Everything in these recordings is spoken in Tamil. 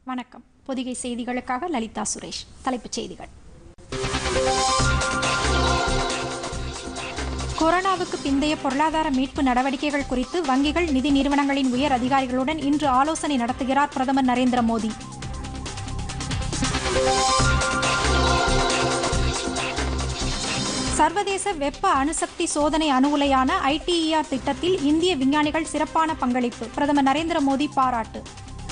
வணக்கம் பொதிகை செய்திகளுக்காக லலிதா சுரேஷ் தலைப்புச் செய்திகள் கொரோனாவுக்கு பிந்தைய பொருளாதார மீட்பு நடவடிக்கைகள் குறித்து வங்கிகள் நிதி நிறுவனங்களின் உயர் அதிகாரிகளுடன் இன்று ஆலோசனை நடத்துகிறார் பிரதமர் நரேந்திர மோடி சர்வதேச வெப்ப அணுசக்தி சோதனை அணு உலையான ஐடிஇஆர் திட்டத்தில் இந்திய விஞ்ஞானிகள் சிறப்பான பங்களிப்பு பிரதமர் நரேந்திர மோடி பாராட்டு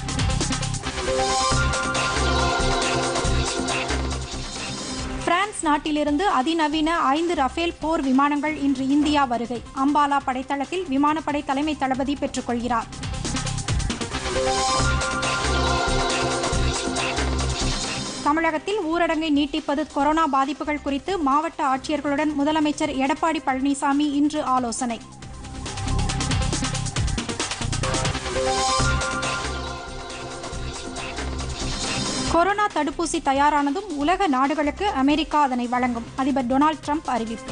பிரான்ஸ் நாட்டிலிருந்து அதிநவீன ஐந்து ரஃபேல் போர் விமானங்கள் இன்று இந்தியா வருகை அம்பாலா படைத்தளத்தில் விமானப்படை தலைமை தளபதி பெற்றுக்கொள்கிறார் தமிழகத்தில் ஊரடங்கை நீட்டிப்பது கொரோனா பாதிப்புகள் குறித்து மாவட்ட ஆட்சியர்களுடன் முதலமைச்சர் எடப்பாடி பழனிசாமி இன்று ஆலோசனை கொரோனா தடுப்பூசி தயாரானதும் உலக நாடுகளுக்கு அமெரிக்கா அதனை வழங்கும் அதிபர் டொனால்ட் ட்ரம்ப் அறிவிப்பு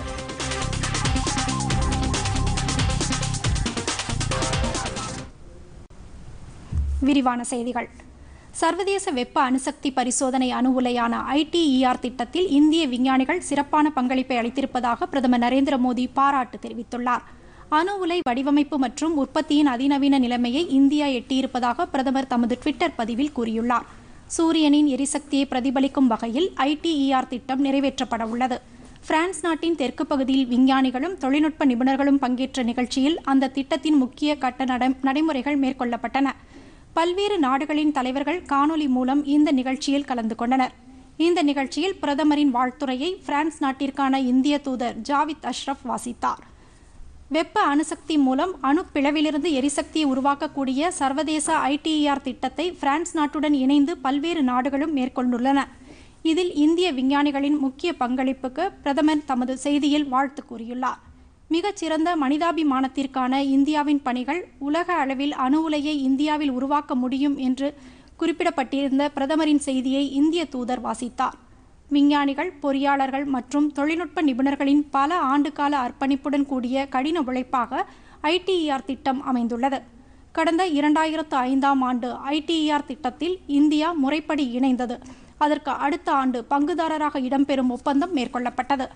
விரிவான செய்திகள் சர்வதேச வெப்ப அணுசக்தி பரிசோதனை அணு உலையான ஐடிஇஆர் திட்டத்தில் இந்திய விஞ்ஞானிகள் சிறப்பான பங்களிப்பை அளித்திருப்பதாக பிரதமர் நரேந்திர மோடி பாராட்டு தெரிவித்துள்ளார் அணு உலை வடிவமைப்பு மற்றும் உற்பத்தியின் அதிநவீன நிலைமையை இந்தியா எட்டியிருப்பதாக பிரதமர் தமது ட்விட்டர் பதிவில் கூறியுள்ளார் சூரியனின் எரிசக்தியை பிரதிபலிக்கும் வகையில் ஐடிஇஆர் திட்டம் நிறைவேற்றப்பட உள்ளது பிரான்ஸ் நாட்டின் தெற்கு பகுதியில் விஞ்ஞானிகளும் தொழில்நுட்ப நிபுணர்களும் பங்கேற்ற நிகழ்ச்சியில் அந்த திட்டத்தின் முக்கிய கட்ட நடை- நடைமுறைகள் மேற்கொள்ளப்பட்டன பல்வேறு நாடுகளின் தலைவர்கள் காணொலி மூலம் இந்த நிகழ்ச்சியில் கலந்து கொண்டனர் இந்த நிகழ்ச்சியில் பிரதமரின் வாழ்த்துரையை பிரான்ஸ் நாட்டிற்கான இந்திய தூதர் ஜாவித் அஷ்ரப் வாசித்தார் வெப்ப அணுசக்தி மூலம் அணு பிளவிலிருந்து எரிசக்தியை உருவாக்கக்கூடிய சர்வதேச ஐடிஇஆர் திட்டத்தை பிரான்ஸ் நாட்டுடன் இணைந்து பல்வேறு நாடுகளும் மேற்கொண்டுள்ளன இதில் இந்திய விஞ்ஞானிகளின் முக்கிய பங்களிப்புக்கு பிரதமர் தமது செய்தியில் வாழ்த்து கூறியுள்ளார் மிகச்சிறந்த மனிதாபிமானத்திற்கான இந்தியாவின் பணிகள் உலக அளவில் அணு உலையை இந்தியாவில் உருவாக்க முடியும் என்று குறிப்பிடப்பட்டிருந்த பிரதமரின் செய்தியை இந்திய தூதர் வாசித்தார் விஞ்ஞானிகள் பொறியாளர்கள் மற்றும் தொழில்நுட்ப நிபுணர்களின் பல ஆண்டுகால அர்ப்பணிப்புடன் கூடிய கடின உழைப்பாக ஐடிஇஆர் திட்டம் அமைந்துள்ளது கடந்த இரண்டாயிரத்து ஐந்தாம் ஆண்டு ஐடிஇஆர் திட்டத்தில் இந்தியா முறைப்படி இணைந்தது அதற்கு அடுத்த ஆண்டு பங்குதாரராக இடம்பெறும் ஒப்பந்தம் மேற்கொள்ளப்பட்டது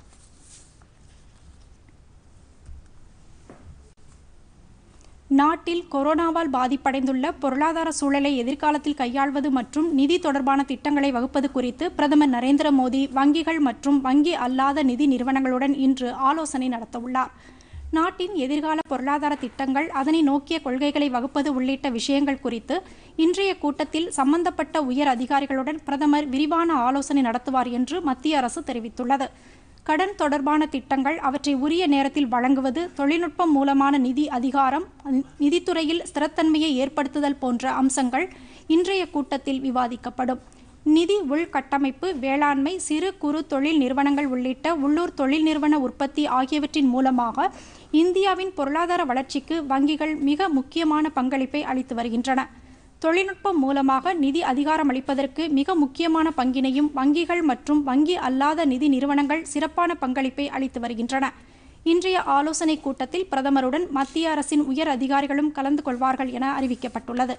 நாட்டில் கொரோனாவால் பாதிப்படைந்துள்ள பொருளாதார சூழலை எதிர்காலத்தில் கையாள்வது மற்றும் நிதி தொடர்பான திட்டங்களை வகுப்பது குறித்து பிரதமர் நரேந்திர மோடி வங்கிகள் மற்றும் வங்கி அல்லாத நிதி நிறுவனங்களுடன் இன்று ஆலோசனை நடத்தவுள்ளார் நாட்டின் எதிர்கால பொருளாதார திட்டங்கள் அதனை நோக்கிய கொள்கைகளை வகுப்பது உள்ளிட்ட விஷயங்கள் குறித்து இன்றைய கூட்டத்தில் சம்பந்தப்பட்ட உயர் அதிகாரிகளுடன் பிரதமர் விரிவான ஆலோசனை நடத்துவார் என்று மத்திய அரசு தெரிவித்துள்ளது கடன் தொடர்பான திட்டங்கள் அவற்றை உரிய நேரத்தில் வழங்குவது தொழில்நுட்பம் மூலமான நிதி அதிகாரம் நிதித்துறையில் ஸ்திரத்தன்மையை ஏற்படுத்துதல் போன்ற அம்சங்கள் இன்றைய கூட்டத்தில் விவாதிக்கப்படும் நிதி உள்கட்டமைப்பு வேளாண்மை சிறு குறு தொழில் நிறுவனங்கள் உள்ளிட்ட உள்ளூர் தொழில் நிறுவன உற்பத்தி ஆகியவற்றின் மூலமாக இந்தியாவின் பொருளாதார வளர்ச்சிக்கு வங்கிகள் மிக முக்கியமான பங்களிப்பை அளித்து வருகின்றன தொழில்நுட்பம் மூலமாக நிதி அதிகாரம் அளிப்பதற்கு மிக முக்கியமான பங்கினையும் வங்கிகள் மற்றும் வங்கி அல்லாத நிதி நிறுவனங்கள் சிறப்பான பங்களிப்பை அளித்து வருகின்றன இன்றைய ஆலோசனை கூட்டத்தில் பிரதமருடன் மத்திய அரசின் உயர் அதிகாரிகளும் கலந்து கொள்வார்கள் என அறிவிக்கப்பட்டுள்ளது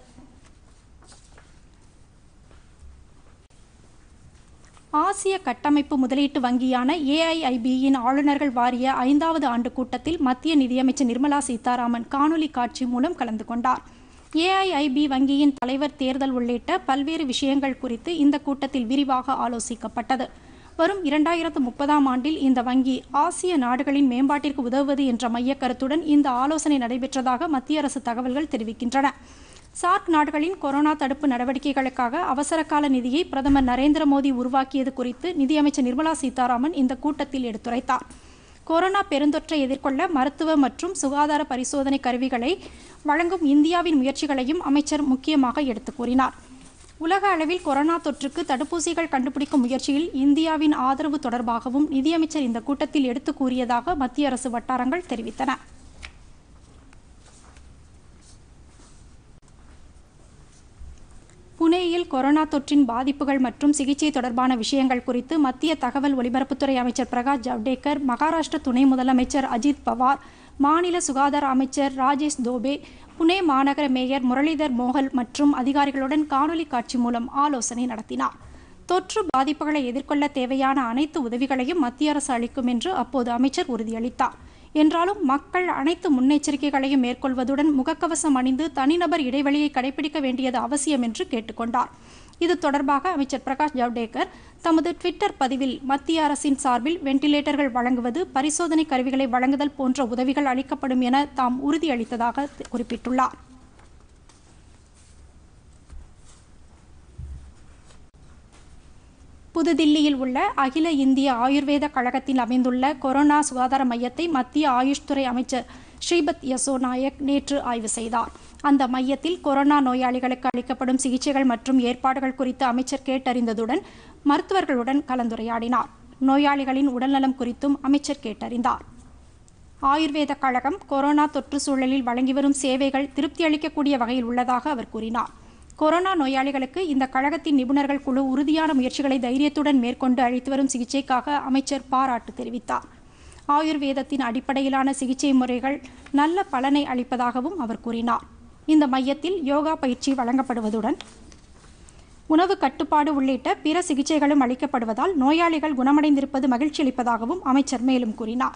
ஆசிய கட்டமைப்பு முதலீட்டு வங்கியான ஏஐஐபியின் ஆளுநர்கள் வாரிய ஐந்தாவது ஆண்டு கூட்டத்தில் மத்திய நிதியமைச்சர் நிர்மலா சீதாராமன் காணொலி காட்சி மூலம் கலந்து கொண்டார் ஏஐஐபி வங்கியின் தலைவர் தேர்தல் உள்ளிட்ட பல்வேறு விஷயங்கள் குறித்து இந்த கூட்டத்தில் விரிவாக ஆலோசிக்கப்பட்டது வரும் இரண்டாயிரத்து முப்பதாம் ஆண்டில் இந்த வங்கி ஆசிய நாடுகளின் மேம்பாட்டிற்கு உதவுவது என்ற மையக்கருத்துடன் இந்த ஆலோசனை நடைபெற்றதாக மத்திய அரசு தகவல்கள் தெரிவிக்கின்றன சார்க் நாடுகளின் கொரோனா தடுப்பு நடவடிக்கைகளுக்காக அவசரகால நிதியை பிரதமர் நரேந்திர மோடி உருவாக்கியது குறித்து நிதியமைச்சர் நிர்மலா சீதாராமன் இந்த கூட்டத்தில் எடுத்துரைத்தார் கொரோனா பெருந்தொற்றை எதிர்கொள்ள மருத்துவ மற்றும் சுகாதார பரிசோதனை கருவிகளை வழங்கும் இந்தியாவின் முயற்சிகளையும் அமைச்சர் முக்கியமாக எடுத்துக் கூறினார் உலக அளவில் கொரோனா தொற்றுக்கு தடுப்பூசிகள் கண்டுபிடிக்கும் முயற்சியில் இந்தியாவின் ஆதரவு தொடர்பாகவும் நிதியமைச்சர் இந்த கூட்டத்தில் எடுத்துக் கூறியதாக மத்திய அரசு வட்டாரங்கள் தெரிவித்தன புனேயில் கொரோனா தொற்றின் பாதிப்புகள் மற்றும் சிகிச்சை தொடர்பான விஷயங்கள் குறித்து மத்திய தகவல் ஒலிபரப்புத்துறை அமைச்சர் பிரகாஷ் ஜவ்டேகர் மகாராஷ்டிர துணை முதலமைச்சர் அஜித் பவார் மாநில சுகாதார அமைச்சர் ராஜேஷ் தோபே புனே மாநகர மேயர் முரளிதர் மோகல் மற்றும் அதிகாரிகளுடன் காணொலி காட்சி மூலம் ஆலோசனை நடத்தினார் தொற்று பாதிப்புகளை எதிர்கொள்ள தேவையான அனைத்து உதவிகளையும் மத்திய அரசு அளிக்கும் என்று அப்போது அமைச்சர் உறுதியளித்தார் என்றாலும் மக்கள் அனைத்து முன்னெச்சரிக்கைகளையும் மேற்கொள்வதுடன் முகக்கவசம் அணிந்து தனிநபர் இடைவெளியை கடைபிடிக்க வேண்டியது அவசியம் என்று கேட்டுக்கொண்டார் இது தொடர்பாக அமைச்சர் பிரகாஷ் ஜவடேகர் தமது ட்விட்டர் பதிவில் மத்திய அரசின் சார்பில் வெண்டிலேட்டர்கள் வழங்குவது பரிசோதனை கருவிகளை வழங்குதல் போன்ற உதவிகள் அளிக்கப்படும் என தாம் உறுதியளித்ததாக குறிப்பிட்டுள்ளார் புதுதில்லியில் உள்ள அகில இந்திய ஆயுர்வேத கழகத்தில் அமைந்துள்ள கொரோனா சுகாதார மையத்தை மத்திய ஆயுஷ் துறை அமைச்சர் ஸ்ரீபத் யசோ நாயக் நேற்று ஆய்வு செய்தார் அந்த மையத்தில் கொரோனா நோயாளிகளுக்கு அளிக்கப்படும் சிகிச்சைகள் மற்றும் ஏற்பாடுகள் குறித்து அமைச்சர் கேட்டறிந்ததுடன் மருத்துவர்களுடன் கலந்துரையாடினார் நோயாளிகளின் உடல்நலம் குறித்தும் அமைச்சர் கேட்டறிந்தார் ஆயுர்வேத கழகம் கொரோனா தொற்று சூழலில் வழங்கி வரும் சேவைகள் திருப்தி அளிக்கக்கூடிய வகையில் உள்ளதாக அவர் கூறினார் கொரோனா நோயாளிகளுக்கு இந்த கழகத்தின் நிபுணர்கள் குழு உறுதியான முயற்சிகளை தைரியத்துடன் மேற்கொண்டு அளித்து வரும் சிகிச்சைக்காக அமைச்சர் பாராட்டு தெரிவித்தார் ஆயுர்வேதத்தின் அடிப்படையிலான சிகிச்சை முறைகள் நல்ல பலனை அளிப்பதாகவும் அவர் கூறினார் இந்த மையத்தில் யோகா பயிற்சி வழங்கப்படுவதுடன் உணவு கட்டுப்பாடு உள்ளிட்ட பிற சிகிச்சைகளும் அளிக்கப்படுவதால் நோயாளிகள் குணமடைந்திருப்பது மகிழ்ச்சி அளிப்பதாகவும் அமைச்சர் மேலும் கூறினார்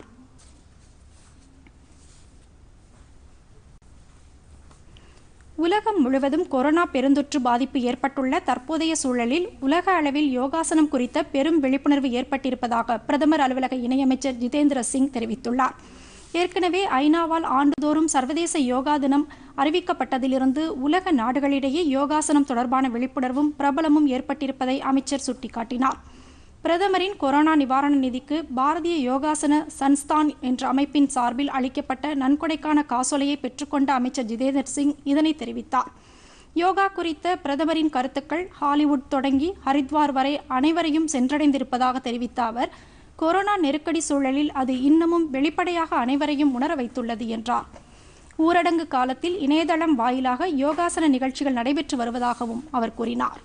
உலகம் முழுவதும் கொரோனா பெருந்தொற்று பாதிப்பு ஏற்பட்டுள்ள தற்போதைய சூழலில் உலக அளவில் யோகாசனம் குறித்த பெரும் விழிப்புணர்வு ஏற்பட்டிருப்பதாக பிரதமர் அலுவலக இணையமைச்சர் ஜிதேந்திர சிங் தெரிவித்துள்ளார் ஏற்கனவே ஐநாவால் ஆண்டுதோறும் சர்வதேச யோகா தினம் அறிவிக்கப்பட்டதிலிருந்து உலக நாடுகளிடையே யோகாசனம் தொடர்பான விழிப்புணர்வும் பிரபலமும் ஏற்பட்டிருப்பதை அமைச்சர் சுட்டிக்காட்டினார் பிரதமரின் கொரோனா நிவாரண நிதிக்கு பாரதிய யோகாசன சன்ஸ்தான் என்ற அமைப்பின் சார்பில் அளிக்கப்பட்ட நன்கொடைக்கான காசோலையை பெற்றுக்கொண்ட அமைச்சர் ஜிதேந்தர் சிங் இதனை தெரிவித்தார் யோகா குறித்த பிரதமரின் கருத்துக்கள் ஹாலிவுட் தொடங்கி ஹரித்வார் வரை அனைவரையும் சென்றடைந்திருப்பதாக தெரிவித்த அவர் கொரோனா நெருக்கடி சூழலில் அது இன்னமும் வெளிப்படையாக அனைவரையும் உணர வைத்துள்ளது என்றார் ஊரடங்கு காலத்தில் இணையதளம் வாயிலாக யோகாசன நிகழ்ச்சிகள் நடைபெற்று வருவதாகவும் அவர் கூறினார்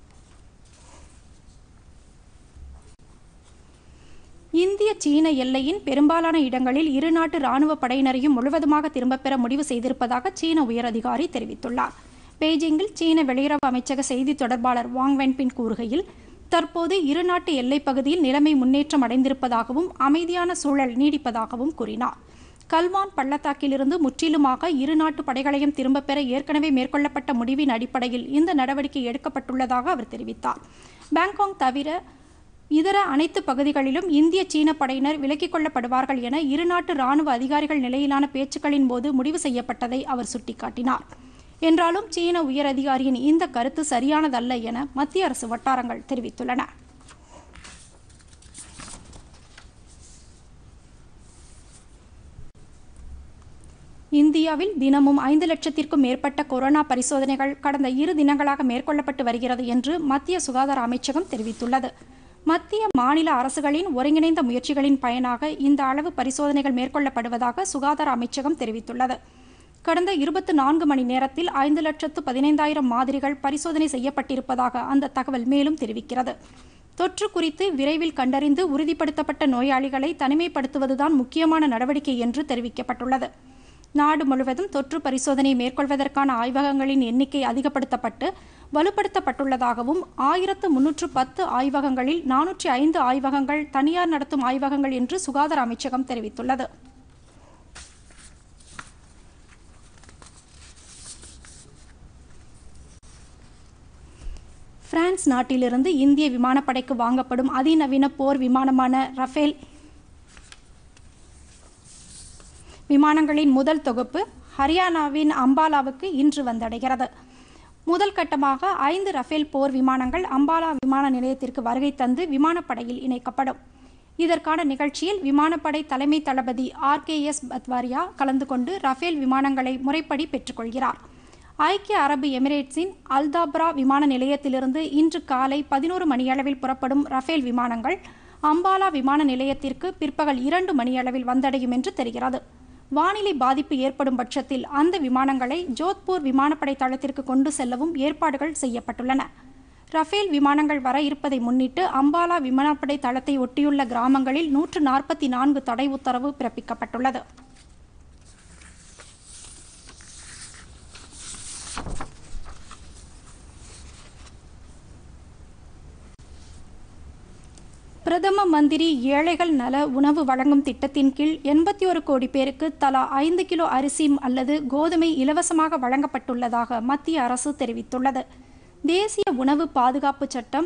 இந்திய சீன எல்லையின் பெரும்பாலான இடங்களில் இரு நாட்டு ராணுவ படையினரையும் முழுவதுமாக திரும்பப் பெற முடிவு செய்திருப்பதாக சீன உயரதிகாரி தெரிவித்துள்ளார் பெய்ஜிங்கில் சீன வெளியுறவு அமைச்சக செய்தி தொடர்பாளர் வாங் வென்பின் கூறுகையில் தற்போது இரு நாட்டு எல்லைப் பகுதியில் நிலைமை முன்னேற்றம் அடைந்திருப்பதாகவும் அமைதியான சூழல் நீடிப்பதாகவும் கூறினார் கல்வான் பள்ளத்தாக்கிலிருந்து முற்றிலுமாக இரு நாட்டு படைகளையும் திரும்பப் பெற ஏற்கனவே மேற்கொள்ளப்பட்ட முடிவின் அடிப்படையில் இந்த நடவடிக்கை எடுக்கப்பட்டுள்ளதாக அவர் தெரிவித்தார் பாங்காங் தவிர இதர அனைத்து பகுதிகளிலும் இந்திய சீன படையினர் விலக்கிக் கொள்ளப்படுவார்கள் என இரு நாட்டு ராணுவ அதிகாரிகள் நிலையிலான பேச்சுக்களின் போது முடிவு செய்யப்பட்டதை அவர் சுட்டிக்காட்டினார் என்றாலும் சீன உயர் அதிகாரியின் இந்த கருத்து சரியானதல்ல என மத்திய அரசு வட்டாரங்கள் தெரிவித்துள்ளன இந்தியாவில் தினமும் ஐந்து லட்சத்திற்கும் மேற்பட்ட கொரோனா பரிசோதனைகள் கடந்த இரு தினங்களாக மேற்கொள்ளப்பட்டு வருகிறது என்று மத்திய சுகாதார அமைச்சகம் தெரிவித்துள்ளது மத்திய மாநில அரசுகளின் ஒருங்கிணைந்த முயற்சிகளின் பயனாக இந்த அளவு பரிசோதனைகள் மேற்கொள்ளப்படுவதாக சுகாதார அமைச்சகம் தெரிவித்துள்ளது கடந்த இருபத்தி நான்கு மணி நேரத்தில் ஐந்து லட்சத்து பதினைந்தாயிரம் மாதிரிகள் பரிசோதனை செய்யப்பட்டிருப்பதாக அந்த தகவல் மேலும் தெரிவிக்கிறது தொற்று குறித்து விரைவில் கண்டறிந்து உறுதிப்படுத்தப்பட்ட நோயாளிகளை தனிமைப்படுத்துவதுதான் முக்கியமான நடவடிக்கை என்று தெரிவிக்கப்பட்டுள்ளது நாடு முழுவதும் தொற்று பரிசோதனை மேற்கொள்வதற்கான ஆய்வகங்களின் எண்ணிக்கை அதிகப்படுத்தப்பட்டு வலுப்படுத்தப்பட்டுள்ளதாகவும் ஆயிரத்து முன்னூற்று பத்து ஆய்வகங்களில் நானூற்றி ஐந்து ஆய்வகங்கள் தனியார் நடத்தும் ஆய்வகங்கள் என்று சுகாதார அமைச்சகம் தெரிவித்துள்ளது பிரான்ஸ் நாட்டிலிருந்து இந்திய விமானப்படைக்கு வாங்கப்படும் அதிநவீன போர் விமானமான ரஃபேல் விமானங்களின் முதல் தொகுப்பு ஹரியானாவின் அம்பாலாவுக்கு இன்று வந்தடைகிறது முதல் கட்டமாக ஐந்து ரஃபேல் போர் விமானங்கள் அம்பாலா விமான நிலையத்திற்கு வருகை தந்து விமானப்படையில் இணைக்கப்படும் இதற்கான நிகழ்ச்சியில் விமானப்படை தலைமை தளபதி ஆர் கே எஸ் பத்வாரியா கலந்து கொண்டு ரஃபேல் விமானங்களை முறைப்படி பெற்றுக்கொள்கிறார் ஐக்கிய அரபு எமிரேட்ஸின் அல்தாப்ரா விமான நிலையத்திலிருந்து இன்று காலை பதினோரு மணியளவில் புறப்படும் ரஃபேல் விமானங்கள் அம்பாலா விமான நிலையத்திற்கு பிற்பகல் இரண்டு மணியளவில் வந்தடையும் என்று தெரிகிறது வானிலை பாதிப்பு ஏற்படும் பட்சத்தில் அந்த விமானங்களை ஜோத்பூர் விமானப்படை தளத்திற்கு கொண்டு செல்லவும் ஏற்பாடுகள் செய்யப்பட்டுள்ளன ரஃபேல் விமானங்கள் வர இருப்பதை முன்னிட்டு அம்பாலா விமானப்படை தளத்தை ஒட்டியுள்ள கிராமங்களில் நூற்று நாற்பத்தி நான்கு தடை உத்தரவு பிறப்பிக்கப்பட்டுள்ளது பிரதம மந்திரி ஏழைகள் நல உணவு வழங்கும் திட்டத்தின் கீழ் எண்பத்தி ஒரு கோடி பேருக்கு தலா ஐந்து கிலோ அரிசி அல்லது கோதுமை இலவசமாக வழங்கப்பட்டுள்ளதாக மத்திய அரசு தெரிவித்துள்ளது தேசிய உணவு பாதுகாப்பு சட்டம்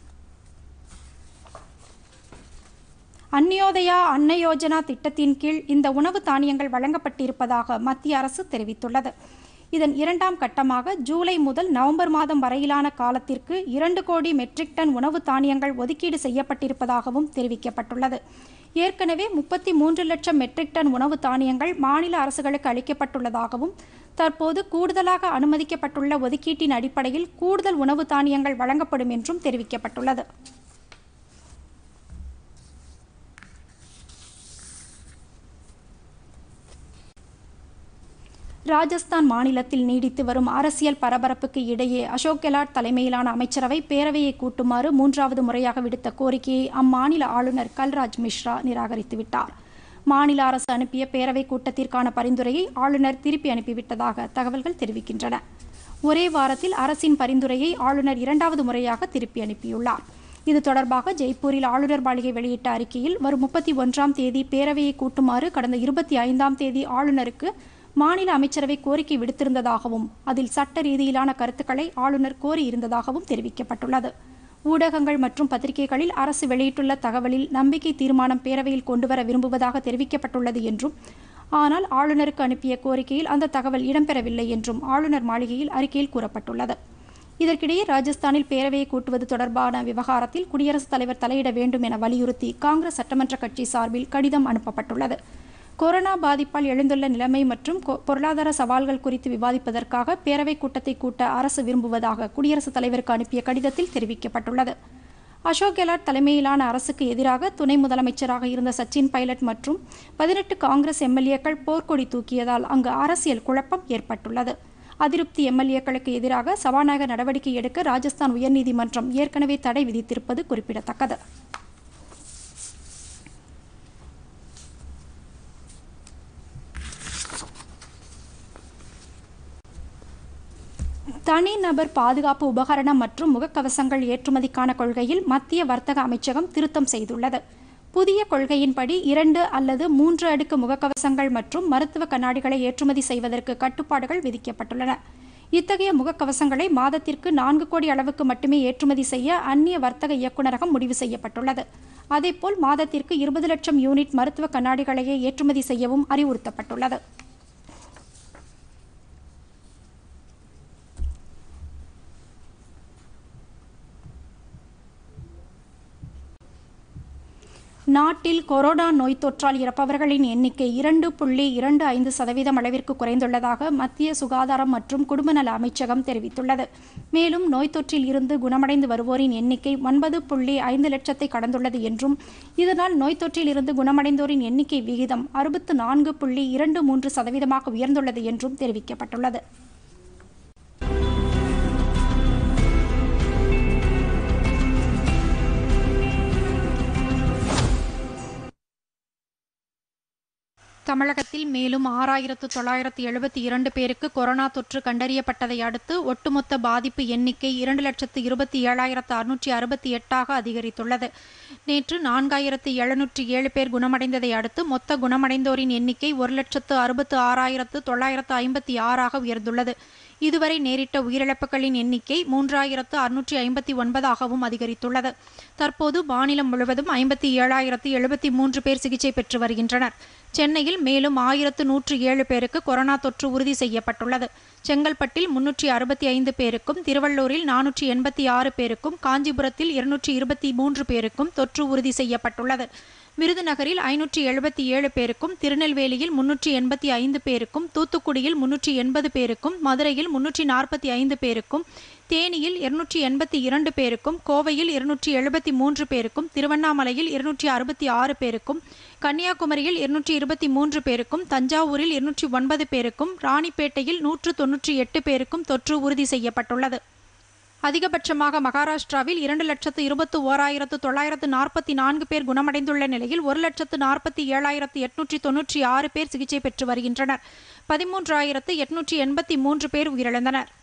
அந்யோதயா அன்ன யோஜனா திட்டத்தின் கீழ் இந்த உணவு தானியங்கள் வழங்கப்பட்டிருப்பதாக மத்திய அரசு தெரிவித்துள்ளது இதன் இரண்டாம் கட்டமாக ஜூலை முதல் நவம்பர் மாதம் வரையிலான காலத்திற்கு இரண்டு கோடி மெட்ரிக் டன் உணவு தானியங்கள் ஒதுக்கீடு செய்யப்பட்டிருப்பதாகவும் தெரிவிக்கப்பட்டுள்ளது ஏற்கனவே முப்பத்தி மூன்று லட்சம் மெட்ரிக் டன் உணவு தானியங்கள் மாநில அரசுகளுக்கு அளிக்கப்பட்டுள்ளதாகவும் தற்போது கூடுதலாக அனுமதிக்கப்பட்டுள்ள ஒதுக்கீட்டின் அடிப்படையில் கூடுதல் உணவு தானியங்கள் வழங்கப்படும் என்றும் தெரிவிக்கப்பட்டுள்ளது ராஜஸ்தான் மாநிலத்தில் நீடித்து வரும் அரசியல் பரபரப்புக்கு இடையே அசோக் கெலாட் தலைமையிலான அமைச்சரவை பேரவையை கூட்டுமாறு மூன்றாவது முறையாக விடுத்த கோரிக்கையை அம்மாநில ஆளுநர் கல்ராஜ் மிஸ்ரா நிராகரித்துவிட்டார் மாநில அரசு அனுப்பிய பேரவை கூட்டத்திற்கான பரிந்துரையை ஆளுநர் திருப்பி அனுப்பிவிட்டதாக தகவல்கள் தெரிவிக்கின்றன ஒரே வாரத்தில் அரசின் பரிந்துரையை ஆளுநர் இரண்டாவது முறையாக திருப்பி அனுப்பியுள்ளார் இது தொடர்பாக ஜெய்ப்பூரில் ஆளுநர் மாளிகை வெளியிட்ட அறிக்கையில் வரும் முப்பத்தி ஒன்றாம் தேதி பேரவையை கூட்டுமாறு கடந்த இருபத்தி ஐந்தாம் தேதி ஆளுநருக்கு மாநில அமைச்சரவை கோரிக்கை விடுத்திருந்ததாகவும் அதில் சட்ட ரீதியிலான கருத்துக்களை ஆளுநர் கோரியிருந்ததாகவும் தெரிவிக்கப்பட்டுள்ளது ஊடகங்கள் மற்றும் பத்திரிகைகளில் அரசு வெளியிட்டுள்ள தகவலில் நம்பிக்கை தீர்மானம் பேரவையில் கொண்டுவர விரும்புவதாக தெரிவிக்கப்பட்டுள்ளது என்றும் ஆனால் ஆளுநருக்கு அனுப்பிய கோரிக்கையில் அந்த தகவல் இடம்பெறவில்லை என்றும் ஆளுநர் மாளிகையில் அறிக்கையில் கூறப்பட்டுள்ளது இதற்கிடையே ராஜஸ்தானில் பேரவையை கூட்டுவது தொடர்பான விவகாரத்தில் குடியரசுத் தலைவர் தலையிட வேண்டும் என வலியுறுத்தி காங்கிரஸ் சட்டமன்ற கட்சி சார்பில் கடிதம் அனுப்பப்பட்டுள்ளது கொரோனா பாதிப்பால் எழுந்துள்ள நிலைமை மற்றும் பொருளாதார சவால்கள் குறித்து விவாதிப்பதற்காக பேரவைக் கூட்டத்தை கூட்ட அரசு விரும்புவதாக குடியரசுத் தலைவருக்கு அனுப்பிய கடிதத்தில் தெரிவிக்கப்பட்டுள்ளது அசோக் கெலாட் தலைமையிலான அரசுக்கு எதிராக துணை முதலமைச்சராக இருந்த சச்சின் பைலட் மற்றும் பதினெட்டு காங்கிரஸ் எம்எல்ஏக்கள் போர்க்கொடி தூக்கியதால் அங்கு அரசியல் குழப்பம் ஏற்பட்டுள்ளது அதிருப்தி எம்எல்ஏக்களுக்கு எதிராக சபாநாயகர் நடவடிக்கை எடுக்க ராஜஸ்தான் உயர்நீதிமன்றம் ஏற்கனவே தடை விதித்திருப்பது குறிப்பிடத்தக்கது தனிநபர் பாதுகாப்பு உபகரணம் மற்றும் முகக்கவசங்கள் ஏற்றுமதிக்கான கொள்கையில் மத்திய வர்த்தக அமைச்சகம் திருத்தம் செய்துள்ளது புதிய கொள்கையின்படி இரண்டு அல்லது மூன்று அடுக்கு முகக்கவசங்கள் மற்றும் மருத்துவ கண்ணாடிகளை ஏற்றுமதி செய்வதற்கு கட்டுப்பாடுகள் விதிக்கப்பட்டுள்ளன இத்தகைய முகக்கவசங்களை மாதத்திற்கு நான்கு கோடி அளவுக்கு மட்டுமே ஏற்றுமதி செய்ய அந்நிய வர்த்தக இயக்குநரகம் முடிவு செய்யப்பட்டுள்ளது அதேபோல் மாதத்திற்கு இருபது லட்சம் யூனிட் மருத்துவ கண்ணாடிகளையே ஏற்றுமதி செய்யவும் அறிவுறுத்தப்பட்டுள்ளது நாட்டில் கொரோனா நோய் தொற்றால் இறப்பவர்களின் எண்ணிக்கை இரண்டு புள்ளி இரண்டு ஐந்து சதவீதம் அளவிற்கு குறைந்துள்ளதாக மத்திய சுகாதாரம் மற்றும் குடும்பநல அமைச்சகம் தெரிவித்துள்ளது மேலும் நோய் தொற்றில் இருந்து குணமடைந்து வருவோரின் எண்ணிக்கை ஒன்பது புள்ளி ஐந்து லட்சத்தை கடந்துள்ளது என்றும் இதனால் நோய் தொற்றில் இருந்து குணமடைந்தோரின் எண்ணிக்கை விகிதம் அறுபத்து நான்கு புள்ளி இரண்டு மூன்று சதவீதமாக உயர்ந்துள்ளது என்றும் தெரிவிக்கப்பட்டுள்ளது தமிழகத்தில் மேலும் ஆறாயிரத்து தொள்ளாயிரத்து எழுபத்தி இரண்டு பேருக்கு கொரோனா தொற்று கண்டறியப்பட்டதை அடுத்து ஒட்டுமொத்த பாதிப்பு எண்ணிக்கை இரண்டு லட்சத்து இருபத்தி ஏழாயிரத்து அறுநூற்றி அறுபத்தி எட்டாக அதிகரித்துள்ளது நேற்று நான்காயிரத்து எழுநூற்றி ஏழு பேர் குணமடைந்ததை அடுத்து மொத்த குணமடைந்தோரின் எண்ணிக்கை ஒரு லட்சத்து அறுபத்து ஆறாயிரத்து தொள்ளாயிரத்து ஐம்பத்தி ஆறாக உயர்ந்துள்ளது இதுவரை நேரிட்ட உயிரிழப்புகளின் எண்ணிக்கை மூன்றாயிரத்து அறுநூற்றி ஐம்பத்தி ஒன்பதாகவும் அதிகரித்துள்ளது தற்போது மாநிலம் முழுவதும் ஐம்பத்தி ஏழாயிரத்து எழுபத்தி மூன்று பேர் சிகிச்சை பெற்று வருகின்றனர் சென்னையில் மேலும் ஆயிரத்து நூற்று ஏழு பேருக்கு கொரோனா தொற்று உறுதி செய்யப்பட்டுள்ளது செங்கல்பட்டில் முன்னூற்றி அறுபத்தி ஐந்து பேருக்கும் திருவள்ளூரில் நானூற்றி எண்பத்தி ஆறு பேருக்கும் காஞ்சிபுரத்தில் இருநூற்றி இருபத்தி மூன்று பேருக்கும் தொற்று உறுதி செய்யப்பட்டுள்ளது விருதுநகரில் ஐநூற்றி எழுபத்தி ஏழு பேருக்கும் திருநெல்வேலியில் முன்னூற்றி எண்பத்தி ஐந்து பேருக்கும் தூத்துக்குடியில் முன்னூற்றி எண்பது பேருக்கும் மதுரையில் முன்னூற்றி நாற்பத்தி ஐந்து பேருக்கும் தேனியில் இருநூற்றி எண்பத்தி இரண்டு பேருக்கும் கோவையில் இருநூற்றி எழுபத்தி மூன்று பேருக்கும் திருவண்ணாமலையில் இருநூற்றி அறுபத்தி ஆறு பேருக்கும் கன்னியாகுமரியில் இருநூற்றி இருபத்தி மூன்று பேருக்கும் தஞ்சாவூரில் இருநூற்றி ஒன்பது பேருக்கும் ராணிப்பேட்டையில் நூற்று தொன்னூற்றி எட்டு பேருக்கும் தொற்று உறுதி செய்யப்பட்டுள்ளது அதிகபட்சமாக மகாராஷ்டிராவில் இரண்டு லட்சத்து இருபத்து ஓராயிரத்து தொள்ளாயிரத்து நாற்பத்தி நான்கு பேர் குணமடைந்துள்ள நிலையில் ஒரு லட்சத்து நாற்பத்தி ஏழாயிரத்து எட்நூற்றி தொன்னூற்றி ஆறு பேர் சிகிச்சை பெற்று வருகின்றனர் பதிமூன்றாயிரத்து எட்நூற்றி எண்பத்தி மூன்று பேர் உயிரிழந்தனர்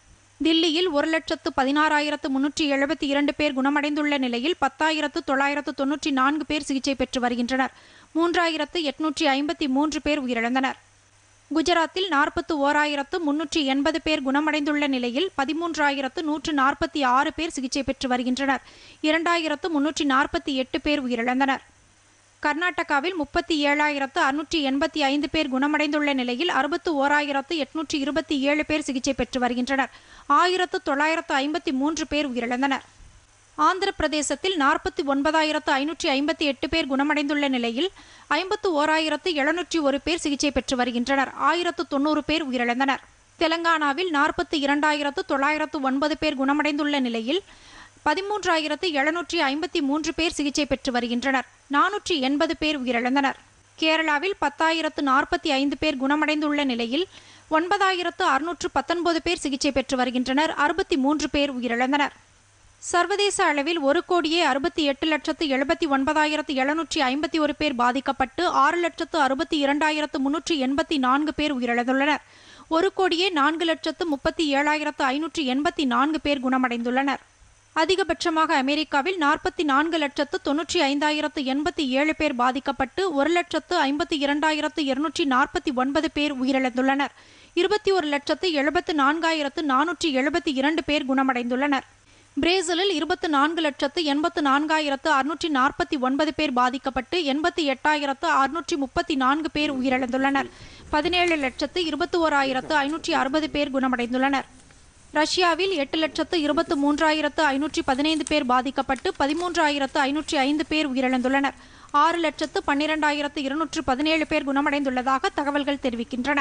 தில்லியில் ஒரு லட்சத்து பதினாறாயிரத்து முன்னூற்றி எழுபத்தி இரண்டு பேர் குணமடைந்துள்ள நிலையில் பத்தாயிரத்து தொள்ளாயிரத்து தொன்னூற்றி நான்கு பேர் சிகிச்சை பெற்று வருகின்றனர் மூன்றாயிரத்து எட்நூற்றி ஐம்பத்தி மூன்று பேர் உயிரிழந்தனர் குஜராத்தில் நாற்பத்து ஓராயிரத்து முன்னூற்றி எண்பது பேர் குணமடைந்துள்ள நிலையில் பதிமூன்றாயிரத்து நூற்று நாற்பத்தி ஆறு பேர் சிகிச்சை பெற்று வருகின்றனர் இரண்டாயிரத்து முன்னூற்றி நாற்பத்தி எட்டு பேர் உயிரிழந்தனர் கர்நாடகாவில் முப்பத்தி ஏழாயிரத்து அறுநூற்றி எண்பத்தி ஐந்து பேர் குணமடைந்துள்ள நிலையில் அறுபத்து ஓராயிரத்து எட்நூற்றி இருபத்தி ஏழு பேர் சிகிச்சை பெற்று வருகின்றனர் ஆயிரத்து தொள்ளாயிரத்து ஐம்பத்தி மூன்று பேர் உயிரிழந்தனர் ஆந்திர பிரதேசத்தில் நாற்பத்தி ஒன்பதாயிரத்து ஐநூற்றி ஐம்பத்தி எட்டு பேர் குணமடைந்துள்ள நிலையில் ஐம்பத்து ஓராயிரத்து எழுநூற்றி ஒரு பேர் சிகிச்சை பெற்று வருகின்றனர் ஆயிரத்து தொண்ணூறு பேர் உயிரிழந்தனர் தெலங்கானாவில் நாற்பத்தி இரண்டாயிரத்து தொள்ளாயிரத்து ஒன்பது பேர் குணமடைந்துள்ள நிலையில் பதிமூன்றாயிரத்து எழுநூற்றி ஐம்பத்தி மூன்று பேர் சிகிச்சை பெற்று வருகின்றனர் நானூற்றி எண்பது பேர் உயிரிழந்தனர் கேரளாவில் பத்தாயிரத்து நாற்பத்தி ஐந்து பேர் குணமடைந்துள்ள நிலையில் ஒன்பதாயிரத்து அறுநூற்று பத்தொன்பது பேர் சிகிச்சை பெற்று வருகின்றனர் அறுபத்தி மூன்று பேர் உயிரிழந்தனர் சர்வதேச அளவில் ஒரு கோடியே அறுபத்தி எட்டு லட்சத்து எழுபத்தி ஒன்பதாயிரத்து எழுநூற்றி ஐம்பத்தி ஒரு பேர் பாதிக்கப்பட்டு ஆறு லட்சத்து அறுபத்தி இரண்டாயிரத்து முன்னூற்றி எண்பத்தி நான்கு பேர் உயிரிழந்துள்ளனர் ஒரு கோடியே நான்கு லட்சத்து முப்பத்தி ஏழாயிரத்து ஐநூற்றி எண்பத்தி நான்கு பேர் குணமடைந்துள்ளனர் அதிகபட்சமாக அமெரிக்காவில் நாற்பத்தி நான்கு லட்சத்து தொன்னூற்றி ஐந்தாயிரத்து எண்பத்தி ஏழு பேர் பாதிக்கப்பட்டு ஒரு லட்சத்து ஐம்பத்தி இரண்டாயிரத்து இருநூற்றி நாற்பத்தி ஒன்பது பேர் உயிரிழந்துள்ளனர் இருபத்தி ஒரு லட்சத்து எழுபத்து நான்காயிரத்து நானூற்றி எழுபத்தி இரண்டு பேர் குணமடைந்துள்ளனர் பிரேசிலில் இருபத்து நான்கு லட்சத்து எண்பத்து நான்காயிரத்து அறுநூற்றி நாற்பத்தி ஒன்பது பேர் பாதிக்கப்பட்டு எண்பத்தி எட்டாயிரத்து அறுநூற்றி முப்பத்தி நான்கு பேர் உயிரிழந்துள்ளனர் பதினேழு லட்சத்து இருபத்தி ஓராயிரத்து ஐநூற்றி அறுபது பேர் குணமடைந்துள்ளனர் ரஷ்யாவில் எட்டு லட்சத்து இருபத்து மூன்றாயிரத்து ஐநூற்றி பதினைந்து பேர் பாதிக்கப்பட்டு பதிமூன்றாயிரத்து ஐநூற்றி ஐந்து பேர் உயிரிழந்துள்ளனர் ஆறு லட்சத்து பன்னிரெண்டாயிரத்து இருநூற்று பதினேழு பேர் குணமடைந்துள்ளதாக தகவல்கள் தெரிவிக்கின்றன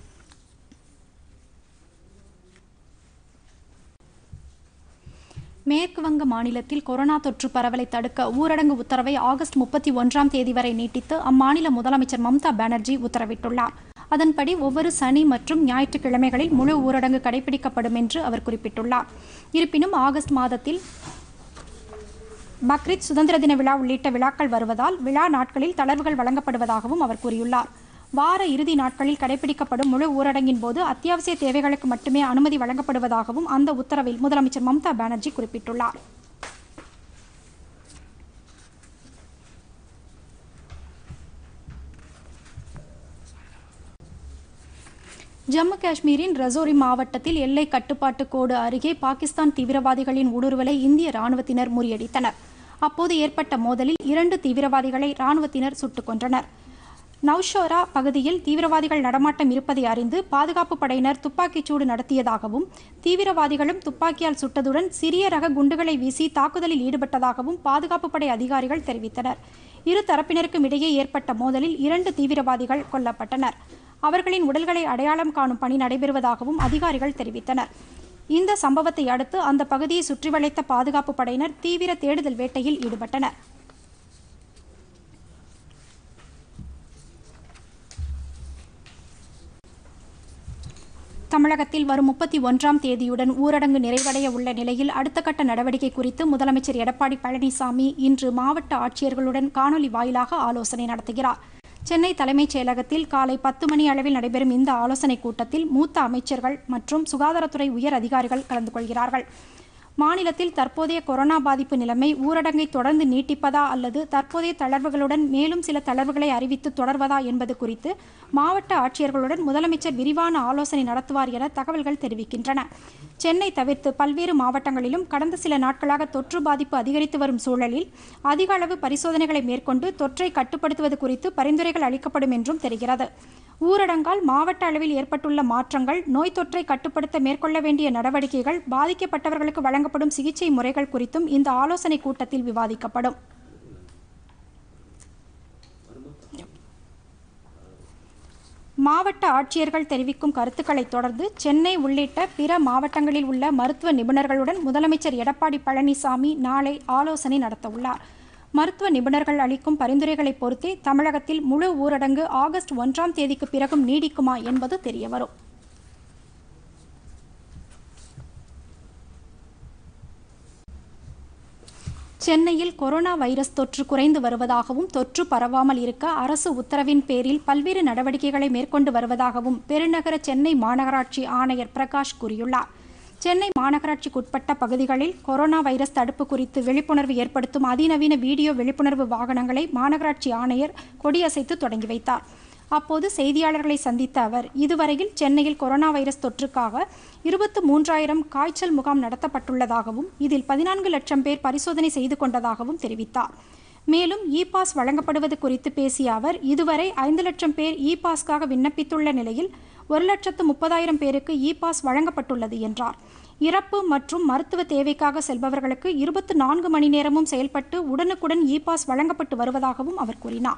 மேற்கு வங்க மாநிலத்தில் கொரோனா தொற்று பரவலை தடுக்க ஊரடங்கு உத்தரவை ஆகஸ்ட் முப்பத்தி ஒன்றாம் தேதி வரை நீட்டித்து அம்மாநில முதலமைச்சர் மம்தா பானர்ஜி உத்தரவிட்டுள்ளார் அதன்படி ஒவ்வொரு சனி மற்றும் ஞாயிற்றுக்கிழமைகளில் முழு ஊரடங்கு கடைபிடிக்கப்படும் என்று அவர் குறிப்பிட்டுள்ளார் இருப்பினும் ஆகஸ்ட் மாதத்தில் பக்ரீத் சுதந்திர தின விழா உள்ளிட்ட விழாக்கள் வருவதால் விழா நாட்களில் தளர்வுகள் வழங்கப்படுவதாகவும் அவர் கூறியுள்ளார் வார இறுதி நாட்களில் கடைபிடிக்கப்படும் முழு ஊரடங்கின் போது அத்தியாவசிய தேவைகளுக்கு மட்டுமே அனுமதி வழங்கப்படுவதாகவும் அந்த உத்தரவில் முதலமைச்சர் மம்தா பானர்ஜி குறிப்பிட்டுள்ளார் ஜம்மு காஷ்மீரின் ரஜோரி மாவட்டத்தில் எல்லை கட்டுப்பாட்டு கோடு அருகே பாகிஸ்தான் தீவிரவாதிகளின் ஊடுருவலை இந்திய ராணுவத்தினர் முறியடித்தனர் அப்போது ஏற்பட்ட மோதலில் இரண்டு தீவிரவாதிகளை ராணுவத்தினர் சுட்டுக் கொன்றனர் நவ்ஷோரா பகுதியில் தீவிரவாதிகள் நடமாட்டம் இருப்பதை அறிந்து பாதுகாப்பு படையினர் துப்பாக்கிச்சூடு நடத்தியதாகவும் தீவிரவாதிகளும் துப்பாக்கியால் சுட்டதுடன் சிறிய ரக குண்டுகளை வீசி தாக்குதலில் ஈடுபட்டதாகவும் பாதுகாப்பு படை அதிகாரிகள் தெரிவித்தனர் இரு தரப்பினருக்கும் இடையே ஏற்பட்ட மோதலில் இரண்டு தீவிரவாதிகள் கொல்லப்பட்டனர் அவர்களின் உடல்களை அடையாளம் காணும் பணி நடைபெறுவதாகவும் அதிகாரிகள் தெரிவித்தனர் இந்த சம்பவத்தை அடுத்து அந்த பகுதியை சுற்றி வளைத்த பாதுகாப்பு படையினர் தீவிர தேடுதல் வேட்டையில் ஈடுபட்டனர் தமிழகத்தில் வரும் முப்பத்தி ஒன்றாம் தேதியுடன் ஊரடங்கு நிறைவடைய உள்ள நிலையில் அடுத்த கட்ட நடவடிக்கை குறித்து முதலமைச்சர் எடப்பாடி பழனிசாமி இன்று மாவட்ட ஆட்சியர்களுடன் காணொலி வாயிலாக ஆலோசனை நடத்துகிறார் சென்னை தலைமைச் செயலகத்தில் காலை பத்து மணி அளவில் நடைபெறும் இந்த ஆலோசனைக் கூட்டத்தில் மூத்த அமைச்சர்கள் மற்றும் சுகாதாரத்துறை உயர் அதிகாரிகள் கலந்து கொள்கிறார்கள் மாநிலத்தில் தற்போதைய கொரோனா பாதிப்பு நிலைமை ஊரடங்கை தொடர்ந்து நீட்டிப்பதா அல்லது தற்போதைய தளர்வுகளுடன் மேலும் சில தளர்வுகளை அறிவித்து தொடர்வதா என்பது குறித்து மாவட்ட ஆட்சியர்களுடன் முதலமைச்சர் விரிவான ஆலோசனை நடத்துவார் என தகவல்கள் தெரிவிக்கின்றன சென்னை தவிர்த்து பல்வேறு மாவட்டங்களிலும் கடந்த சில நாட்களாக தொற்று பாதிப்பு அதிகரித்து வரும் சூழலில் அதிக அளவு பரிசோதனைகளை மேற்கொண்டு தொற்றை கட்டுப்படுத்துவது குறித்து பரிந்துரைகள் அளிக்கப்படும் என்றும் தெரிகிறது ஊரடங்கால் மாவட்ட அளவில் ஏற்பட்டுள்ள மாற்றங்கள் நோய் தொற்றை கட்டுப்படுத்த மேற்கொள்ள வேண்டிய நடவடிக்கைகள் பாதிக்கப்பட்டவர்களுக்கு வழங்கப்படும் சிகிச்சை முறைகள் குறித்தும் இந்த ஆலோசனைக் கூட்டத்தில் விவாதிக்கப்படும் மாவட்ட ஆட்சியர்கள் தெரிவிக்கும் கருத்துக்களைத் தொடர்ந்து சென்னை உள்ளிட்ட பிற மாவட்டங்களில் உள்ள மருத்துவ நிபுணர்களுடன் முதலமைச்சர் எடப்பாடி பழனிசாமி நாளை ஆலோசனை நடத்தவுள்ளார் மருத்துவ நிபுணர்கள் அளிக்கும் பரிந்துரைகளை பொறுத்தே தமிழகத்தில் முழு ஊரடங்கு ஆகஸ்ட் ஒன்றாம் தேதிக்கு பிறகும் நீடிக்குமா என்பது தெரியவரும் சென்னையில் கொரோனா வைரஸ் தொற்று குறைந்து வருவதாகவும் தொற்று பரவாமல் இருக்க அரசு உத்தரவின் பேரில் பல்வேறு நடவடிக்கைகளை மேற்கொண்டு வருவதாகவும் பெருநகர சென்னை மாநகராட்சி ஆணையர் பிரகாஷ் கூறியுள்ளார் சென்னை மாநகராட்சிக்குட்பட்ட பகுதிகளில் கொரோனா வைரஸ் தடுப்பு குறித்து விழிப்புணர்வு ஏற்படுத்தும் அதிநவீன வீடியோ விழிப்புணர்வு வாகனங்களை மாநகராட்சி ஆணையர் கொடியசைத்து தொடங்கி வைத்தார் அப்போது செய்தியாளர்களை சந்தித்த அவர் இதுவரையில் சென்னையில் கொரோனா வைரஸ் தொற்றுக்காக இருபத்து மூன்றாயிரம் காய்ச்சல் முகாம் நடத்தப்பட்டுள்ளதாகவும் இதில் பதினான்கு லட்சம் பேர் பரிசோதனை செய்து கொண்டதாகவும் தெரிவித்தார் மேலும் இ பாஸ் வழங்கப்படுவது குறித்து பேசிய அவர் இதுவரை ஐந்து லட்சம் பேர் இ பாஸ்க்காக விண்ணப்பித்துள்ள நிலையில் ஒரு லட்சத்து முப்பதாயிரம் பேருக்கு இ பாஸ் வழங்கப்பட்டுள்ளது என்றார் இறப்பு மற்றும் மருத்துவ தேவைக்காக செல்பவர்களுக்கு இருபத்து நான்கு மணி நேரமும் செயல்பட்டு உடனுக்குடன் இ பாஸ் வழங்கப்பட்டு வருவதாகவும் அவர் கூறினார்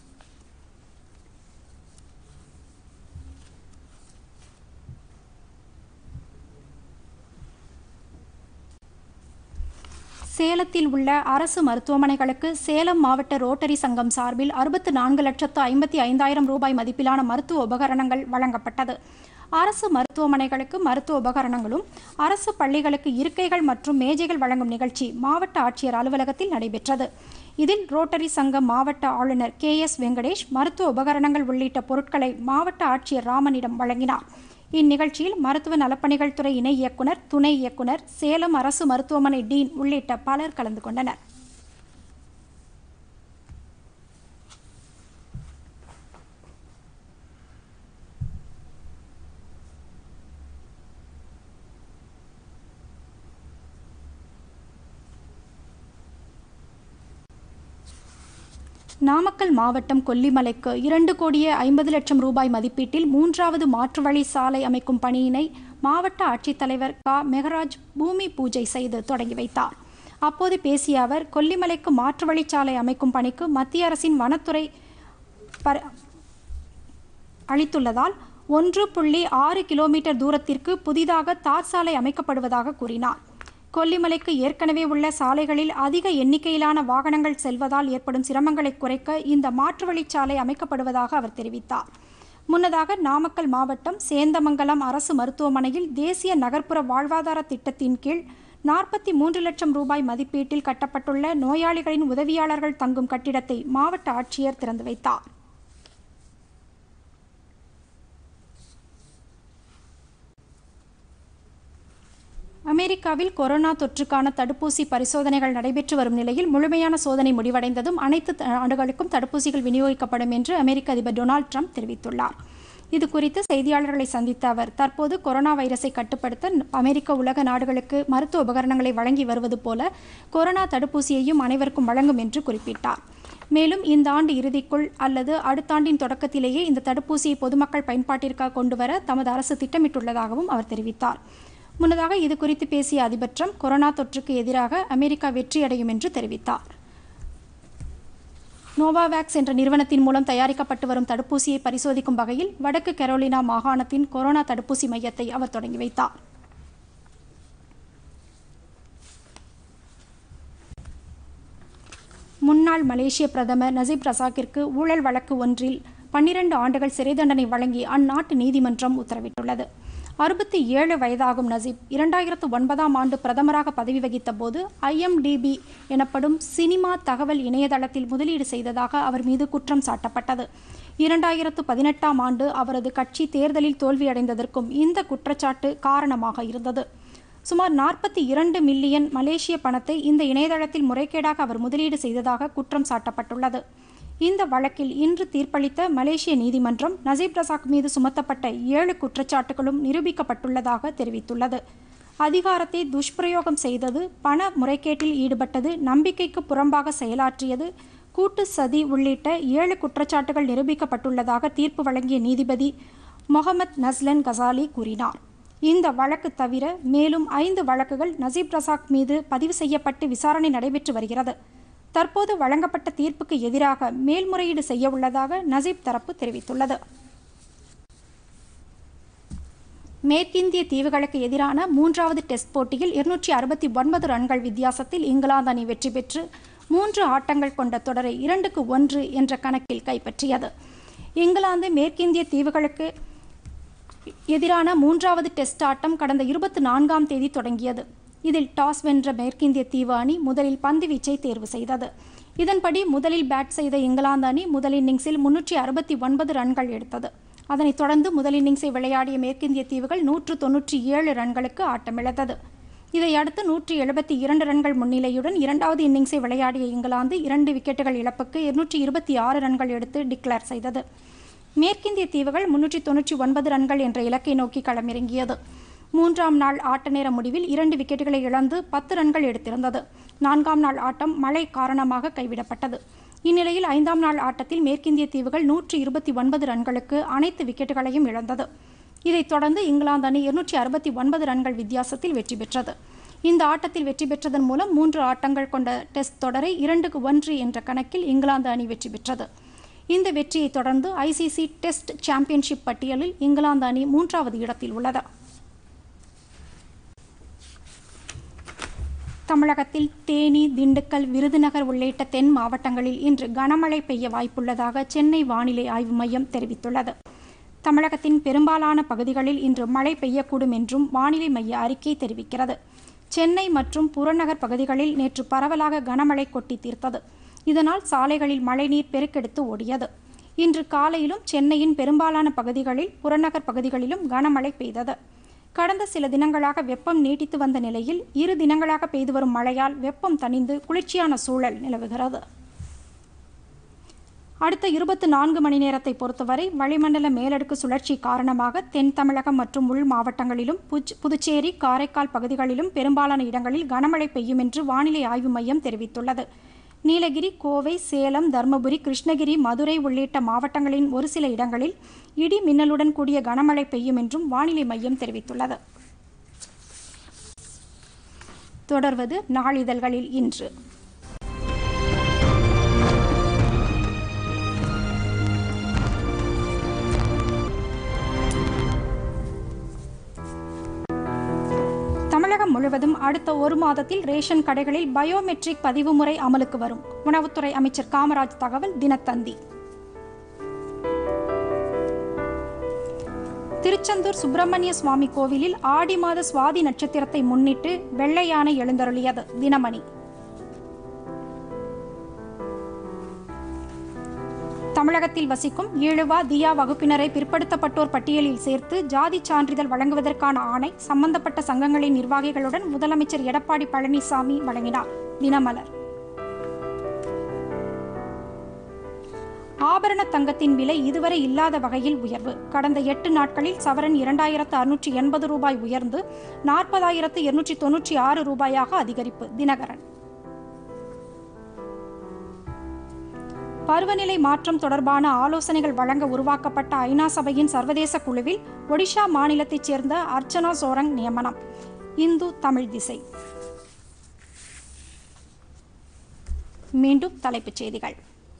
சேலத்தில் உள்ள அரசு மருத்துவமனைகளுக்கு சேலம் மாவட்ட ரோட்டரி சங்கம் சார்பில் அறுபத்து நான்கு லட்சத்து ஐம்பத்தி ஐந்தாயிரம் ரூபாய் மதிப்பிலான மருத்துவ உபகரணங்கள் வழங்கப்பட்டது அரசு மருத்துவமனைகளுக்கு மருத்துவ உபகரணங்களும் அரசு பள்ளிகளுக்கு இருக்கைகள் மற்றும் மேஜைகள் வழங்கும் நிகழ்ச்சி மாவட்ட ஆட்சியர் அலுவலகத்தில் நடைபெற்றது இதில் ரோட்டரி சங்க மாவட்ட ஆளுநர் கே எஸ் வெங்கடேஷ் மருத்துவ உபகரணங்கள் உள்ளிட்ட பொருட்களை மாவட்ட ஆட்சியர் ராமனிடம் வழங்கினார் இந்நிகழ்ச்சியில் மருத்துவ நலப்பணிகள் துறை இணை இயக்குனர் துணை இயக்குனர் சேலம் அரசு மருத்துவமனை டீன் உள்ளிட்ட பலர் கலந்து கொண்டனர் நாமக்கல் மாவட்டம் கொல்லிமலைக்கு இரண்டு கோடியே ஐம்பது லட்சம் ரூபாய் மதிப்பீட்டில் மூன்றாவது மாற்று வழி சாலை அமைக்கும் பணியினை மாவட்ட ஆட்சித்தலைவர் க மெகராஜ் பூமி பூஜை செய்து தொடங்கி வைத்தார் அப்போது பேசிய அவர் கொல்லிமலைக்கு மாற்று வழிச்சாலை அமைக்கும் பணிக்கு மத்திய அரசின் வனத்துறை பர அளித்துள்ளதால் ஒன்று புள்ளி ஆறு கிலோமீட்டர் தூரத்திற்கு புதிதாக தார் சாலை அமைக்கப்படுவதாக கூறினார் கொல்லிமலைக்கு ஏற்கனவே உள்ள சாலைகளில் அதிக எண்ணிக்கையிலான வாகனங்கள் செல்வதால் ஏற்படும் சிரமங்களை குறைக்க இந்த மாற்று வழிச்சாலை அமைக்கப்படுவதாக அவர் தெரிவித்தார் முன்னதாக நாமக்கல் மாவட்டம் சேந்தமங்கலம் அரசு மருத்துவமனையில் தேசிய நகர்ப்புற வாழ்வாதார திட்டத்தின் கீழ் நாற்பத்தி மூன்று லட்சம் ரூபாய் மதிப்பீட்டில் கட்டப்பட்டுள்ள நோயாளிகளின் உதவியாளர்கள் தங்கும் கட்டிடத்தை மாவட்ட ஆட்சியர் திறந்து வைத்தார் அமெரிக்காவில் கொரோனா தொற்றுக்கான தடுப்பூசி பரிசோதனைகள் நடைபெற்று வரும் நிலையில் முழுமையான சோதனை முடிவடைந்ததும் அனைத்து நாடுகளுக்கும் தடுப்பூசிகள் விநியோகிக்கப்படும் என்று அமெரிக்க அதிபர் டொனால்ட் ட்ரம்ப் தெரிவித்துள்ளார் இது குறித்து செய்தியாளர்களை சந்தித்த அவர் தற்போது கொரோனா வைரஸை கட்டுப்படுத்த அமெரிக்க உலக நாடுகளுக்கு மருத்துவ உபகரணங்களை வழங்கி வருவது போல கொரோனா தடுப்பூசியையும் அனைவருக்கும் வழங்கும் என்று குறிப்பிட்டார் மேலும் இந்த ஆண்டு இறுதிக்குள் அல்லது அடுத்த ஆண்டின் தொடக்கத்திலேயே இந்த தடுப்பூசியை பொதுமக்கள் பயன்பாட்டிற்காக கொண்டுவர தமது அரசு திட்டமிட்டுள்ளதாகவும் அவர் தெரிவித்தார் முன்னதாக இது குறித்து பேசிய அதிபர் ட்ரம்ப் கொரோனா தொற்றுக்கு எதிராக அமெரிக்கா வெற்றியடையும் என்று தெரிவித்தார் நோவாவேக்ஸ் என்ற நிறுவனத்தின் மூலம் தயாரிக்கப்பட்டு வரும் தடுப்பூசியை பரிசோதிக்கும் வகையில் வடக்கு கரோலினா மாகாணத்தின் கொரோனா தடுப்பூசி மையத்தை அவர் தொடங்கி வைத்தார் முன்னாள் மலேசிய பிரதமர் நஜீப் ரசாக்கிற்கு ஊழல் வழக்கு ஒன்றில் பன்னிரண்டு ஆண்டுகள் சிறை தண்டனை வழங்கி அந்நாட்டு நீதிமன்றம் உத்தரவிட்டுள்ளது அறுபத்தி ஏழு வயதாகும் நசீப் இரண்டாயிரத்து ஒன்பதாம் ஆண்டு பிரதமராக பதவி வகித்த போது ஐஎம்டிபி எனப்படும் சினிமா தகவல் இணையதளத்தில் முதலீடு செய்ததாக அவர் மீது குற்றம் சாட்டப்பட்டது இரண்டாயிரத்து பதினெட்டாம் ஆண்டு அவரது கட்சி தேர்தலில் தோல்வியடைந்ததற்கும் இந்த குற்றச்சாட்டு காரணமாக இருந்தது சுமார் நாற்பத்தி இரண்டு மில்லியன் மலேசிய பணத்தை இந்த இணையதளத்தில் முறைகேடாக அவர் முதலீடு செய்ததாக குற்றம் சாட்டப்பட்டுள்ளது இந்த வழக்கில் இன்று தீர்ப்பளித்த மலேசிய நீதிமன்றம் நசீப் ரசாக் மீது சுமத்தப்பட்ட ஏழு குற்றச்சாட்டுகளும் நிரூபிக்கப்பட்டுள்ளதாக தெரிவித்துள்ளது அதிகாரத்தை துஷ்பிரயோகம் செய்தது பண முறைகேட்டில் ஈடுபட்டது நம்பிக்கைக்கு புறம்பாக செயலாற்றியது கூட்டு சதி உள்ளிட்ட ஏழு குற்றச்சாட்டுகள் நிரூபிக்கப்பட்டுள்ளதாக தீர்ப்பு வழங்கிய நீதிபதி மொஹமத் நஸ்லன் கசாலி கூறினார் இந்த வழக்கு தவிர மேலும் ஐந்து வழக்குகள் நசீப் ரசாக் மீது பதிவு செய்யப்பட்டு விசாரணை நடைபெற்று வருகிறது தற்போது வழங்கப்பட்ட தீர்ப்புக்கு எதிராக மேல்முறையீடு செய்ய உள்ளதாக நசீப் தரப்பு தெரிவித்துள்ளது மேற்கிந்திய தீவுகளுக்கு எதிரான மூன்றாவது டெஸ்ட் போட்டியில் இருநூற்றி அறுபத்தி ஒன்பது ரன்கள் வித்தியாசத்தில் இங்கிலாந்து அணி வெற்றி பெற்று மூன்று ஆட்டங்கள் கொண்ட தொடரை இரண்டுக்கு ஒன்று என்ற கணக்கில் கைப்பற்றியது இங்கிலாந்து மேற்கிந்திய தீவுகளுக்கு எதிரான மூன்றாவது டெஸ்ட் ஆட்டம் கடந்த இருபத்தி நான்காம் தேதி தொடங்கியது இதில் டாஸ் வென்ற மேற்கிந்திய தீவு அணி முதலில் பந்து வீச்சை தேர்வு செய்தது இதன்படி முதலில் பேட் செய்த இங்கிலாந்து அணி முதல் இன்னிங்ஸில் முன்னூற்றி அறுபத்தி ஒன்பது ரன்கள் எடுத்தது அதனைத் தொடர்ந்து முதல் இன்னிங்ஸை விளையாடிய மேற்கிந்திய தீவுகள் நூற்று தொன்னூற்றி ஏழு ரன்களுக்கு ஆட்டமிழந்தது இதையடுத்து நூற்றி எழுபத்தி இரண்டு ரன்கள் முன்னிலையுடன் இரண்டாவது இன்னிங்ஸை விளையாடிய இங்கிலாந்து இரண்டு விக்கெட்டுகள் இழப்புக்கு இருநூற்றி இருபத்தி ஆறு ரன்கள் எடுத்து டிக்ளேர் செய்தது மேற்கிந்திய தீவுகள் முன்னூற்றி தொன்னூற்றி ஒன்பது ரன்கள் என்ற இலக்கை நோக்கி களமிறங்கியது மூன்றாம் நாள் ஆட்ட நேர முடிவில் இரண்டு விக்கெட்டுகளை இழந்து பத்து ரன்கள் எடுத்திருந்தது நான்காம் நாள் ஆட்டம் மழை காரணமாக கைவிடப்பட்டது இந்நிலையில் ஐந்தாம் நாள் ஆட்டத்தில் மேற்கிந்திய தீவுகள் நூற்றி இருபத்தி ஒன்பது ரன்களுக்கு அனைத்து விக்கெட்டுகளையும் இழந்தது இதைத் தொடர்ந்து இங்கிலாந்து அணி இருநூற்றி அறுபத்தி ஒன்பது ரன்கள் வித்தியாசத்தில் வெற்றி பெற்றது இந்த ஆட்டத்தில் வெற்றி பெற்றதன் மூலம் மூன்று ஆட்டங்கள் கொண்ட டெஸ்ட் தொடரை இரண்டுக்கு ஒன்று என்ற கணக்கில் இங்கிலாந்து அணி வெற்றி பெற்றது இந்த வெற்றியை தொடர்ந்து ஐசிசி டெஸ்ட் சாம்பியன்ஷிப் பட்டியலில் இங்கிலாந்து அணி மூன்றாவது இடத்தில் உள்ளது தமிழகத்தில் தேனி திண்டுக்கல் விருதுநகர் உள்ளிட்ட தென் மாவட்டங்களில் இன்று கனமழை பெய்ய வாய்ப்புள்ளதாக சென்னை வானிலை ஆய்வு மையம் தெரிவித்துள்ளது தமிழகத்தின் பெரும்பாலான பகுதிகளில் இன்று மழை பெய்யக்கூடும் என்றும் வானிலை மைய அறிக்கை தெரிவிக்கிறது சென்னை மற்றும் புறநகர் பகுதிகளில் நேற்று பரவலாக கனமழை கொட்டி தீர்த்தது இதனால் சாலைகளில் மழைநீர் பெருக்கெடுத்து ஓடியது இன்று காலையிலும் சென்னையின் பெரும்பாலான பகுதிகளில் புறநகர் பகுதிகளிலும் கனமழை பெய்தது கடந்த சில தினங்களாக வெப்பம் நீட்டித்து வந்த நிலையில் இரு தினங்களாக பெய்து வரும் மழையால் வெப்பம் தணிந்து குளிர்ச்சியான சூழல் நிலவுகிறது அடுத்த இருபத்தி நான்கு மணி நேரத்தை பொறுத்தவரை வளிமண்டல மேலடுக்கு சுழற்சி காரணமாக தென் தமிழகம் மற்றும் உள் மாவட்டங்களிலும் புச் புதுச்சேரி காரைக்கால் பகுதிகளிலும் பெரும்பாலான இடங்களில் கனமழை பெய்யும் என்று வானிலை ஆய்வு மையம் தெரிவித்துள்ளது நீலகிரி கோவை சேலம் தருமபுரி கிருஷ்ணகிரி மதுரை உள்ளிட்ட மாவட்டங்களின் ஒரு சில இடங்களில் இடி மின்னலுடன் கூடிய கனமழை பெய்யும் என்றும் வானிலை மையம் தெரிவித்துள்ளது தொடர்வது நாளிதழ்களில் இன்று தமிழகம் முழுவதும் அடுத்த ஒரு மாதத்தில் ரேஷன் கடைகளில் பயோமெட்ரிக் பதிவு முறை அமலுக்கு வரும் உணவுத்துறை அமைச்சர் காமராஜ் தகவல் தினத்தந்தி திருச்செந்தூர் சுப்பிரமணிய சுவாமி கோவிலில் ஆடி மாத சுவாதி நட்சத்திரத்தை முன்னிட்டு வெள்ளை யானை எழுந்தருளியது தினமணி தமிழகத்தில் வசிக்கும் ஈழுவா தியா வகுப்பினரை பிற்படுத்தப்பட்டோர் பட்டியலில் சேர்த்து ஜாதி சான்றிதழ் வழங்குவதற்கான ஆணை சம்பந்தப்பட்ட சங்கங்களின் நிர்வாகிகளுடன் முதலமைச்சர் எடப்பாடி பழனிசாமி வழங்கினார் தினமலர் ஆபரண தங்கத்தின் விலை இதுவரை இல்லாத வகையில் உயர்வு கடந்த எட்டு நாட்களில் சவரன் இரண்டாயிரத்து அறுநூற்றி எண்பது ரூபாய் உயர்ந்து நாற்பதாயிரத்து இருநூற்றி தொன்னூற்றி ஆறு ரூபாயாக அதிகரிப்பு தினகரன் பருவநிலை மாற்றம் தொடர்பான ஆலோசனைகள் வழங்க உருவாக்கப்பட்ட ஐநா சபையின் சர்வதேச குழுவில் ஒடிஷா மாநிலத்தைச் சேர்ந்த அர்ச்சனா சோரங் நியமனம் இந்து தமிழ் திசை மீண்டும் தலைப்புச் செய்திகள்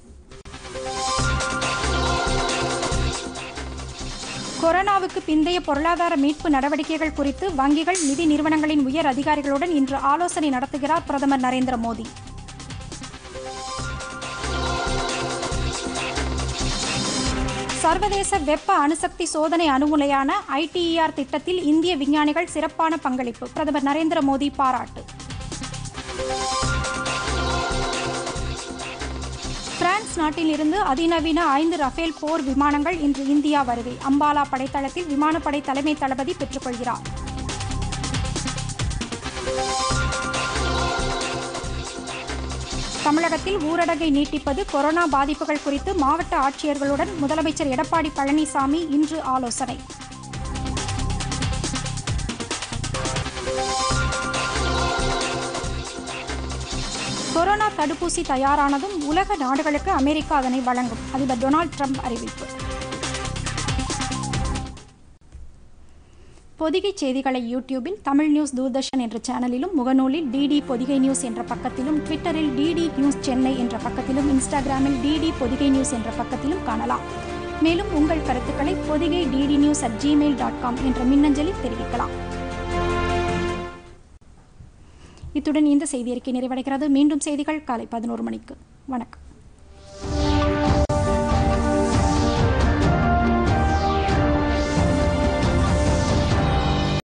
கொரோனாவுக்கு பிந்தைய பொருளாதார மீட்பு நடவடிக்கைகள் குறித்து வங்கிகள் நிதி நிறுவனங்களின் உயர் அதிகாரிகளுடன் இன்று ஆலோசனை நடத்துகிறார் பிரதமர் நரேந்திர மோடி சர்வதேச வெப்ப அணுசக்தி சோதனை அணுமுலையான ஐடிஇஆர் திட்டத்தில் இந்திய விஞ்ஞானிகள் சிறப்பான பங்களிப்பு பிரதமர் நரேந்திர மோடி பாராட்டு பிரான்ஸ் நாட்டில் இருந்து அதிநவீன ஐந்து ரஃபேல் போர் விமானங்கள் இன்று இந்தியா வருகை அம்பாலா படைத்தளத்தில் விமானப்படை தலைமை தளபதி பெற்றுக்கொள்கிறார் தமிழகத்தில் ஊரடங்கை நீட்டிப்பது கொரோனா பாதிப்புகள் குறித்து மாவட்ட ஆட்சியர்களுடன் முதலமைச்சர் எடப்பாடி பழனிசாமி இன்று ஆலோசனை கொரோனா தடுப்பூசி தயாரானதும் உலக நாடுகளுக்கு அமெரிக்கா அதனை வழங்கும் அதிபர் டொனால்ட் ட்ரம்ப் அறிவிப்பு பொதிகை செய்திகளை யூடியூபில் தமிழ் நியூஸ் தூர்தர்ஷன் என்ற சேனலிலும் முகநூலில் டிடி பொதிகை நியூஸ் என்ற பக்கத்திலும் ட்விட்டரில் டிடி நியூஸ் சென்னை என்ற பக்கத்திலும் இன்ஸ்டாகிராமில் டிடி பொதிகை நியூஸ் என்ற பக்கத்திலும் காணலாம் மேலும் உங்கள் கருத்துக்களை Podhigai DD news at Gmail dot com என்ற மின்னஞ்சலில் தெரிவிக்கலாம் இத்துடன் இந்த செய்தி அறிக்கை நிறைவடைகிறது மீண்டும் செய்திகள் காலை பதினோரு மணிக்கு வணக்கம்